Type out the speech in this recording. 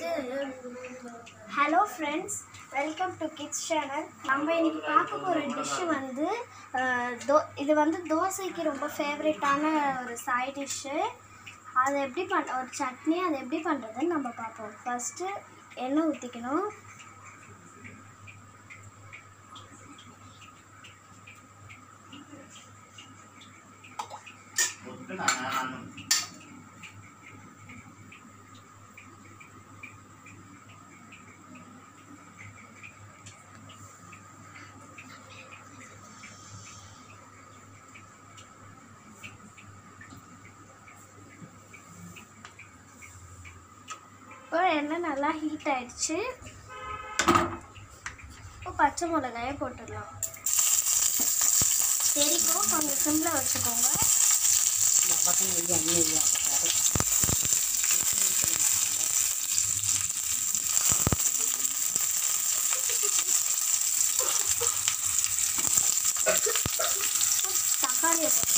இது hello friends welcome to kids channel நம்ம இன்னைக்கு பார்க்க போகிற டிஷ்ஷு வந்து அஹ், தோ இது வந்து தோசைக்கு ரொம்ப ஃபேவரட்டான ஒரு சைட் டிஷ்ஷு அதை எப்படி பண் ஒரு சட்னி அதை எப்படி பண்ணுறதுன்னு நம்ம பார்ப்போம் ஃபஸ்ட்டு எண்ணெய் ஊற்றிக்கணும் இப்போ எண்ணெய் நல்லா ஹீட் ஆயிடுச்சு இப்போ பச்சை மிளகாயை போட்டுடலாம் தெரிக்கும் கொஞ்சம் சிம்மில் வச்சுக்கோங்க தக்காளியை போட்டு